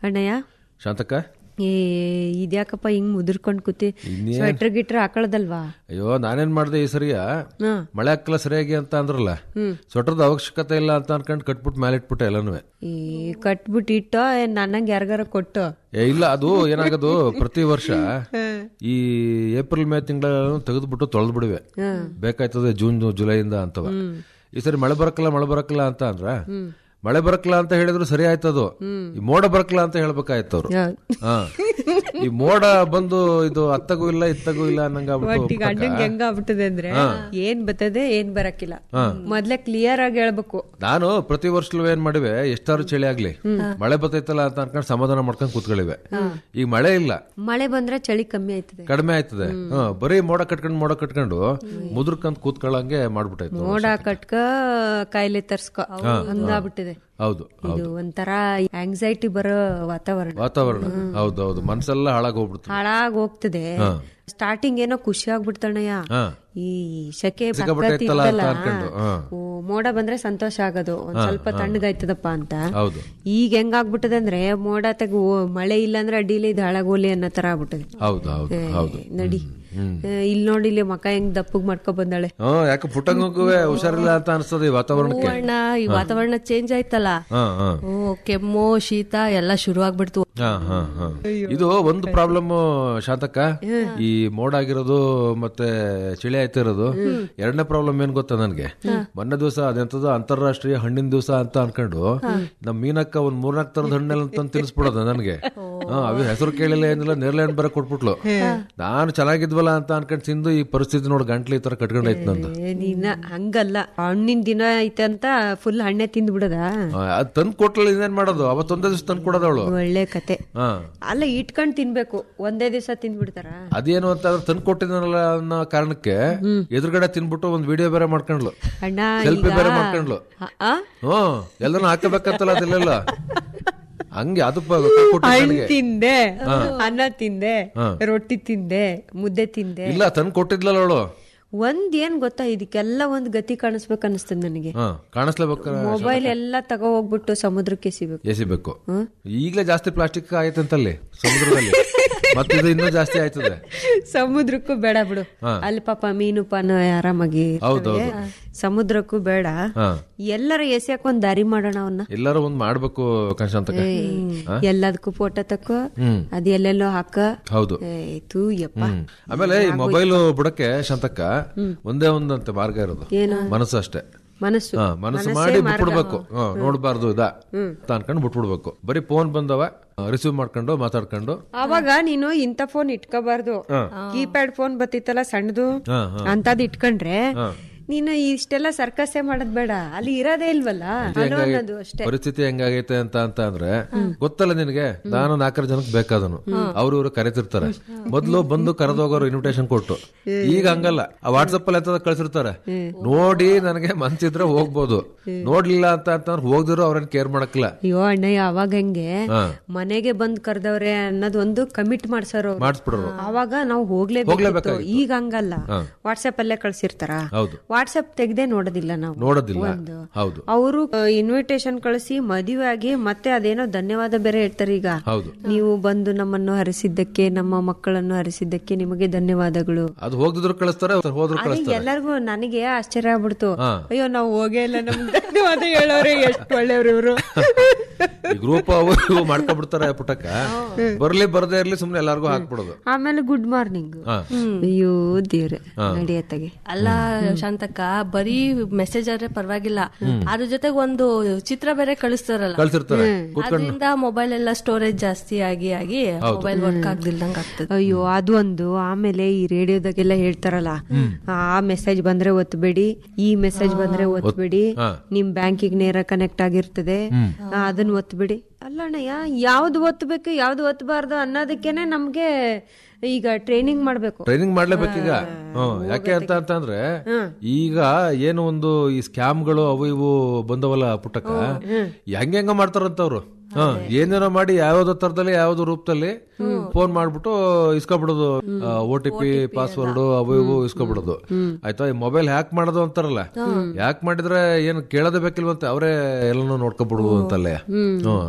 ಅಣ್ಣಯ್ಯ ಶಾಂತಕ್ಕ ಏ ಇದ್ಯಾಕಪ್ಪ ಹಿಂಗ್ ಮುದುರ್ಕೊಂಡ್ ಕೂತಿ ಇನ್ನೇನ್? ಸ್ವೆಟರ್ ಗಿಟ್ರ್ ಹಾಕೊಳದಲ್ವಾ ಅಯ್ಯೋ ನಾನೇನ್ ಮಾಡ್ದೆ ಈ ಸರಿಯ ಹಾ. ಮಳೆ ಹಾಕಲ್ಲ ಸರಿಯಾಗಿ ಅಂತ ಅಂದ್ರಲ್ಲ ಸ್ವೆಟರ್ದ ಅವಶ್ಯಕತೆ ಇಲ್ಲ ಅಂತ ಅನ್ಕೊಂಡ್ ಕಟ್ಬಿಟ್ಟು ಮೇಲೆ ಇಟ್ಬಿಟ್ಟೆ ಎಲ್ಲನೂ ಈ ಕಟ್ಬಿಟ್ಟು ಇಟ್ಟೋ ಏನ್ ನನ್ನಂಗ್ ಯಾರಿಗಾರ ಕೊಟ್ಟು ಏ ಇಲ್ಲ ಅದು ಏನಾಗದು ಪ್ರತಿ ವರ್ಷ ಈ ಏಪ್ರಿಲ್ ಮೇ ತಿಂಗಳ ತೆಗೆದ್ಬಿಟ್ಟು ತೊಳೆದ್ ಬಿಡುವೆ ಬೇಕಾಯ್ತದೆ ಜೂನ್ ಜುಲೈಯಿಂದ ಅಂತವ ಈ ಸರಿ ಮಳೆ ಬರಕಲ್ಲ ಮಳೆ ಬರಕಲ್ಲ ಅಂತ ಅಂದ್ರ ಮಳೆ ಬರಕಲ್ಲ ಅಂತ ಹೇಳಿದ್ರು ಸರಿ ಆಯ್ತದು ಈ ಮೋಡ ಬರಕಲ್ಲ ಅಂತ ಹೇಳ್ಬೇಕಾಯ್ತು ಅವ್ರು ಹೌದ್. ಹಾ ಈ ಮೋಡ ಬಂದು ಇದು ಅತ್ತಗೂ ಇಲ್ಲ ಇತ್ತಗೂ ಇಲ್ಲ ಅನ್ನಂಗ ಒಟ್ಟಿಗೆ ಅಣ್ಣಂಗ್ ಹೆಂಗ ಆಗ್ಬಿಟ್ಟದೆ ಅಂದ್ರೆ ಏನ್ ಬರ್ತದೆ ಏನ್ ಬರಕಿಲ್ಲ ಮೊದ್ಲೇ ಕ್ಲಿಯರ್ ಆಗಿ ಹೇಳ್ಬೇಕು ನಾನು ಪ್ರತಿ ವರ್ಷಲೂ ಏನ್ ಮಾಡಿವೆ ಎಷ್ಟಾರು ಚಳಿ ಆಗ್ಲಿ ಮಳೆ ಬರ್ತೈತಲ್ಲ ಅಂತ ಅನ್ಕೊಂಡು ಸಮಾಧಾನ ಮಾಡ್ಕೊಂಡು ಕೂತ್ಕೊಳ್ಳಿವೆ ಈಗ ಮಳೆ ಇಲ್ಲ ಮಳೆ ಬಂದ್ರೆ ಚಳಿ ಕಮ್ಮಿ ಆಯ್ತದೆ ಕಡಿಮೆ ಆಯ್ತದೆ ಹ, ಬರೀ ಮೋಡ ಕಟ್ಕೊಂಡು ಮೋಡ ಕಟ್ಕೊಂಡು ಮುದ್ರಕಂತ ಕೂತ್ಕೊಳ್ಳಂಗೆ ಮಾಡ್ಬಿಟ್ಟಾಯ್ತು ಮೋಡ ಕಟ್ಕ ಕಾಯಿಲೆ ತರ್ಸ್ಕೊ ಹಂಗಾಗ್ಬಿಟ್ಟಿದೆ ಹೌದು ಇದು ಒಂಥರ ಆಂಗ್ಸೈಟಿ ಬರೋ ವಾತಾವರಣ ವಾತಾವರಣ ಹೌದು ಹೌದು ಮನ್ಸೆಲ್ಲ ಹಾಳಾಗ್ ಹೋಗ್ಬಿಡ್ತು ಹಾಳಾಗ್ ಹೋಗ್ತದೆ ಸ್ಟಾರ್ಟಿಂಗ್ ಏನೋ ಖುಷಿ ಆಗ್ಬಿಡ್ತಣ್ಣಯ್ಯ ಹಾ ಈ ಶಕೆ ಸಿಕ್ಕಾಪಟ್ಟೆ ಪಕ್ಕತ್ ಇತ್ತಲ್ಲ ಅಂತ ಇತ್ತಲ್ಲ, ಅನ್ಕೊಂಡು, ಹಾ. ಓ, ಮೋಡ ಬಂದ್ರೆ ಸಂತೋಷ ಆಗೋದು ಒಂದ್ ಸ್ವಲ್ಪ ತಣ್ಣಗಾಯ್ತದಪ್ಪ ಅಂತ ಹೌದು ಈಗ ಹೆಂಗಾಗ್ಬಿಟ್ಟದೆ ಅಂದ್ರೆ ಮೋಡ ತೆಗ ಮಳೆ ಇಲ್ಲ ಅಂದ್ರೆ ಅಡ್ಡಿಲಿ ಇದು ಹಾಳಾಗೋಲಿ ಅನ್ನೋ ತರ ಆಗ್ಬಿಟ್ಟದೆ ಹೌದು ಹೌದು ಹೌದು ನಡಿ ಇಲ್ಲಿ ನೋಡಿ ಇಲ್ಲಿ ಮಕ ಹೆಂಗ್ ದಪ್ಪಗ್ ಮಾಡ್ಕೊ ಬಂದಾಳೆ ಹ್ಮ್ ಯಾಕೆ ಪುಟ್ಟಂಗಕ್ಕೂವೆ ಹುಷಾರಿಲ್ಲ ಅಂತ ಅನ್ಸ್ತದೆ ಈ ವಾತಾವರಣಕ್ಕೆ ಅಣ್ಣ ಈ ವಾತಾವರಣ ಚೇಂಜ್ ಆಯ್ತಲ್ಲ ಹಾ ಹಾ ಓ ಕೆಮ್ಮು ಶೀತ ಎಲ್ಲ ಶುರು ಆಗ್ಬಿಡ್ತು ಹಾ, ಹಾ, ಹಾ. ಇದು ಒಂದು ಪ್ರಾಬ್ಲಮ್ ಶಾಂತಕ್ಕ ಈ ಮೋಡ ಆಗಿರೋದು ಮತ್ತೆ ಚಳಿ ಆಯ್ತಿರೋದು ಎರಡನೇ ಪ್ರಾಬ್ಲಮ್ ಏನ್ ಗೊತ್ತಾ ನನ್ಗೆ ಮೊನ್ನೆ ದಿವಸ ಅದೆಂತದ ಅಂತಾರಾಷ್ಟ್ರೀಯ ಹಣ್ಣಿನ ದಿವಸ ಅಂತ ಅನ್ಕೊಂಡು ನಮ್ ಮೀನಕ್ಕ ಒಂದ್ ಮೂರ್ನಾಲ್ಕು ತರದ ಹಣ್ಣೆಲ್ಲ ತಂದು ತಿನ್ಸ್ಬಿಡೋದು ನನ್ಗೆ ಹಾ ಅవి ಹೆಸರು ಕೇಳಿಲ್ಲ ಏನಿಲ್ಲ ನೇರ್ಲೆ ಹಣ್ಣು ಬರ ಕೊಟ್ಬಿಟ್ಲು ನಾನು ಚೆನ್ನಾಗಿದ್ವಲ್ಲ ಅಂತ ಅನ್ಕೊಂಡ್ ತಿಂದು ಈ ಪರಿಸ್ಥಿತಿ ನೋಡಿ ಗಂಟ್ಲು ಈ ತರ ಕಟ್ಕೊಂಡೈತ್ ನಂದು ಏ, ನೀನ ಹಂಗಲ್ಲ ಹಣ್ಣಿನ ದಿನ ಐತೆ ಅಂತ ಫುಲ್ ಹಣ್ಣೆ ತಿಂದ್ ಬಿಡದ ಆ, ಅದ್ ತಂದ್ ಕೊಟ್ಲ ಇನ್ನೇನ್ ಮಾಡೋದು ಅವತ್ತೊಂದೇ ದಿವಸ ತಂದ್ ಕೊಡೋದವಳು ಒಳ್ಳೆ ಕತೆ ಹಾ ಅಲ್ಲ ಇಟ್ಕೊಂಡ್ ತಿನ್ಬೇಕು ಒಂದೇ ದಿವಸ ತಿಂದ್ಬಿಡ್ತಾರ ಅದೇನು ಅಂತ ಅದ್ರ ತಂದು ಕೊಟ್ಟಿದ್ದಾನಲ್ಲ ಅನ್ನೋ ಕಾರಣಕ್ಕೆ ಎದುರುಗಡೆ ತಿನ್ಬಿಟ್ಟು ಒಂದ್ ವಿಡಿಯೋ ಬೇರೆ ಮಾಡ್ಕೊಂಡ್ಲು ಅಣ್ಣ ಸೆಲ್ಫಿ ಈಗ ಬೇರೆ ಮಾಡ್ಕೊಂಡ್ಲು ಆ- ಆ? ಹ್ಮ್ ಎಲ್ಲಾನು ಹಾಕಬೇಕಂತಲ್ಲ ಅದೆಲ್ಲ ಹಂಗೆ ಅದು ಪ- ಕೊಟ್ಟಿದ್ದು ಹಣ್ಣು ನನಗೆ ತಿಂದೆ ಅನ್ನ ತಿಂದೆ ರೊಟ್ಟಿ ತಿಂದೆ ಮುದ್ದೆ ತಿಂದೆ ಇಲ್ಲ ತಂದು ಕೊಟ್ಟಿದ್ಲಲ್ಲ ಅವಳು ಒಂದ್ ಏನ್ ಗೊತ್ತಾ ಇದಕ್ಕೆಲ್ಲ ಒಂದ್ ಗತಿ ಕಾಣಿಸ್ಬೇಕು ಅನಿಸ್ತದ ನನಗೆ ಹಾ ಕಾಣಿಸ್ಲೇಬೇಕ ಮೊಬೈಲ್ ಎಲ್ಲ ತಗೋ ಹೋಗ್ಬಿಟ್ಟು ಸಮುದ್ರಕ್ಕೆ ಎಸಿಬೇಕು ಎಸಿಬೇಕು ಈಗಲೇ ಜಾಸ್ತಿ ಪ್ಲಾಸ್ಟಿಕ್ ಆಯ್ತಂತಲ್ಲಿ ಸಮುದ್ರದಲ್ಲಿ ಮತ್ತೆ ಇದು ಇನ್ನೂ ಜಾಸ್ತಿ ಆಯ್ತದೆ ಸಮುದ್ರಕ್ಕೂ ಬೇಡ ಬಿಡು ಅಲ್ಲಿ ಪಾಪ ಮೀನು ಪಾನ ಆರಾಮಾಗಿ ಇರ್ತವೆ. ಸಮುದ್ರಕ್ಕೂ ಬೇಡ ಹಾ ಎಲ್ಲರ ಎಸೆಯಕ್ ಒಂದ್ ದಾರಿ ಮಾಡೋಣ ಅವನ್ನ ಎಲ್ಲರೂ ಒಂದ್ ಮಾಡ್ಬೇಕು ಕನ್ಶಾಂತಕ ಎಲ್ಲದಕ್ಕೂ ಫೋಟೋ ತಕ್ಕೋ ಹ್ಮ್. ಅದ್ ಎಲ್ಲೆಲ್ಲೋ ಹಾಕ ಹೌದು ಏತು ಯಪ್ಪ ಹ್ಮ್. ಆಮೇಲೆ ಈ ಮೊಬೈಲ್ ಬುಡಕ್ಕೆ ಶಾಂತಕ್ಕ ಒಂದೇ ಒಂದಂತೆ ಮಾರ್ಗ ಇರೋದು ಮನಸ್ಸು ಅಷ್ಟೇ ಮನಸ್ಸು ಹಾ ಮನಸ್ಸು ಮಾಡಿ ಬಿಟ್ಬಿಡ್ಬೇಕು ಹಾ, ನೋಡ್ಬಾರ್ದು ಇದ ಅಂತ ಅನ್ಕೊಂಡು ಬಿಟ್ಬಿಡ್ಬೇಕು ಬರೀ ಫೋನ್ ಬಂದವ ರಿಸೀವ್ ಮಾಡ್ಕೊಂಡು ಮಾತಾಡ್ಕೊಂಡು ಅವಾಗ ನೀನು ಇಂಥ ಫೋನ್ ಇಟ್ಕೋಬಾರ್ದು ಕೀಪ್ಯಾಡ್ ಫೋನ್ ಬತ್ತಿತ್ತಲ್ಲ ಸಣ್ಣದು ಹಾ ಹಾ ಅಂತದ್ ಇಟ್ಕೊಂಡ್ರೆ ನೀನು ಇಷ್ಟೆಲ್ಲ ಸರ್ಕಸೆ ಮಾಡೋದ್ ಬೇಡ ಅಲ್ಲಿ ಇರೋದೇ ಇಲ್ವಲ್ಲ ಹಲೋ ಅನ್ನೋದು ಅಷ್ಟೇ ಪರಿಸ್ಥಿತಿ ಹೆಂಗಾಗೈತೆ ಅಂತ ಅಂತ ಅಂದ್ರೆ ಗೊತ್ತಲ್ಲ ನಿನಗೆ ನಾನು ನಾಲ್ಕರ ಜನಕ್ಕೆ ಬೇಕಾದನು ಅವ್ರು ಇವ್ರು ಕರೆತಿರ್ತಾರೆ ಮೊದ್ಲು ಬಂದು ಕರೆದೋಗೋರು ಇನ್ವಿಟೇಷನ್ ಕೊಟ್ಟು ಈಗ ಹಂಗಲ್ಲ ಆ ವಾಟ್ಸಪ್ ಅಲ್ಲಿ ಅಂತ ಕಳ್ಸಿರ್ತಾರೆ ನೋಡಿ ನನಗೆ ಮನ್ಸಿದ್ರೆ ಹೋಗ್ಬೋದು ನೋಡ್ಲಿಲ್ಲ ಅಂತ ಅಂತಂದ್ರೆ ಹೋಗ್ದಿರೋ ಅವ್ರೇನ್ ಕೇರ್ ಮಾಡಕ್ಕಿಲ್ಲ ಅಯ್ಯೋ ಅಣ್ಣಯ್ಯ ಅವಾಗ ಹೆಂಗೆ ಹಾ ಮನೆಗೆ ಬಂದ್ ಕರ್ದವ್ರೆ ಅನ್ನೋದು ಒಂದು ಕಮಿಟ್ ಮಾಡ್ಸಾರ ಅವ್ರು ಮಾಡಿಸ್ಬಿಡ್ರು ಅವಾಗ ನಾವು ಹೋಗ್ಲೇಬೇಕು ಹೋಗ್ಲೇಬೇಕಾಗಿತ್ತು. ಈಗ ಹಂಗಲ್ಲ ವಾಟ್ಸಪ್ ಅಲ್ಲೇ ಕಳ್ಸಿರ್ತಾರ ಹೌದು ವಾಟ್ಸಪ್ ತೆಗ್ದೇ ನೋಡೋದಿಲ್ಲ ನಾವು ನೋಡೋದಿಲ್ಲ ಒಂದು. ಹೌದು ಅವರು ಇನ್ವಿಟೇಷನ್ ಕಳಿಸಿ ಮದುವೆ ಆಗಿ ಮತ್ತೆ ಅದೇನೋ ಧನ್ಯವಾದ ಬೇರೆ ಹೇಳ್ತಾರೆ ಈಗ ಹೌದು ನೀವು ಬಂದು ನಮ್ಮನ್ನು ಹರಿಸಿದ್ದಕ್ಕೆ ನಮ್ಮ ಮಕ್ಕಳನ್ನು ಹರಿಸಿದ್ದಕ್ಕೆ ನಿಮಗೆ ಧನ್ಯವಾದಗಳು ಅದು ಹೋಗ್ದಿದ್ರು ಕಳಿಸ್ತಾರೆ ಹೋದ್ರು ಅದೇ ಕಳಿಸ್ತಾರೆ ಎಲ್ಲರಿಗೂ ನನಗೆ ಆಶ್ಚರ್ಯ ಆಗ್ಬಿಡ್ತು ಹಾ. ಅಯ್ಯೋ ನಾವು ಹೋಗೇ ಇಲ್ಲ ನಮ್ಗೆ ಧನ್ಯವಾದ ಹೇಳೋರೆ ಎಷ್ಟು ಒಳ್ಳೆಯವ್ರು ಇವರು ಈ ಗ್ರೂಪ್ ಅವು ಇವು ಮಾಡ್ಕೊಂಡ್ಬಿಡ್ತಾರೆ ಪುಟ್ಟಕ್ಕ ಬರ್ಲಿ ಬರ್ದೇ ಇರ್ಲಿ ಸುಮ್ನೆ ಎಲ್ಲಾರ್ಗು ಹಾಕ್ಬಿಡೋದು ಆಮೇಲೆ ಗುಡ್ ಮಾರ್ನಿಂಗ್ ಹಾ ಅಯ್ಯೋ ದೇವ್ರೆ ನಡಿಯತ್ತಗೆ ಅಲ್ಲ ಶಾಂತಕ್ಕ ಬರೀ ಮೆಸೇಜ್ ಆದ್ರೆ ಪರವಾಗಿಲ್ಲ ಅದ್ರ ಜೊತೆಗೆ ಒಂದು ಚಿತ್ರ ಬೇರೆ ಕಳಿಸ್ತಾರಲ್ಲ ಕಳ್ಸಿರ್ತಾರೆ ಅದರಿಂದ ಮೊಬೈಲ್ ಎಲ್ಲ ಸ್ಟೋರೇಜ್ ಜಾಸ್ತಿ ಆಗಿ ಆಗಿ ಮೊಬೈಲ್ ವರ್ಕ್ ಆಗ್ದಿಲ್ದಂಗ ಆಗ್ತದೆ ಅಯ್ಯೋ ಅದು ಒಂದು ಆಮೇಲೆ ಈ ರೇಡಿಯೋದಾಗೆಲ್ಲ ಹೇಳ್ತಾರಲ್ಲ ಆ ಮೆಸೇಜ್ ಬಂದ್ರೆ ಒತ್ತಬೇಡಿ ಈ ಮೆಸೇಜ್ ಬಂದ್ರೆ ಒತ್ತಬೇಡಿ ನಿಮ್ ಬ್ಯಾಂಕಿಗೆ ನೇರ ಕನೆಕ್ಟ್ ಆಗಿರ್ತದೆ ಆ, ಅದನ್ನ ಒತ್ತಬೇಡಿ ಅಲ್ಲ ಅಣ್ಣಯ್ಯ ಯಾವ್ದು ಒತ್ತಬೇಕು ಯಾವ್ದು ಒತ್ತಬಾರ್ದು ಅನ್ನೋದಕ್ಕೇನೆ ನಮ್ಗೆ ಈಗ ಟ್ರೈನಿಂಗ್ ಮಾಡ್ಬೇಕು ಟ್ರೈನಿಂಗ್ ಮಾಡ್ಲೇಬೇಕೀಗ ಹ್ಮ್ ಯಾಕೆ ಅಂತ ಅಂತಂದ್ರೆ ಈಗ ಏನು ಒಂದು ಈ ಸ್ಕ್ಯಾಮ್ಗಳು ಅವು ಇವು ಬಂದವಲ್ಲ ಪುಟ್ಟಕ್ಕ ಹೆಂಗ ಹೆಂಗ ಮಾಡ್ತಾರಂತವ್ರು ಹ ಏನೇನೋ ಮಾಡಿ ಯಾವ್ದೋ ತರದಲ್ಲಿ ಯಾವ್ದೋ ರೂಪದಲ್ಲಿ ಫೋನ್ ಮಾಡ್ಬಿಟ್ಟು ಇಸ್ಕೊಬಿಡೋದು ಓ ಟಿ ಪಿ ಪಾಸ್ವರ್ಡ್ ಅವು ಇವು ಇಸ್ಕೊಬಿಡೋದು ಆಯ್ತಾ ಈ ಮೊಬೈಲ್ ಹ್ಯಾಕ್ ಮಾಡೋದು ಅಂತಾರಲ್ಲ ಹ್ಯಾಕ್ ಮಾಡಿದ್ರೆ ಏನ್ ಕೇಳೋದೇ ಬೇಕಿಲ್ವಂತೆ ಅವರೇ ಎಲ್ಲಾನು ನೋಡ್ಕೊಬಿಡುದು ಅಂತಲ್ಲೇ ಹ್ಮ್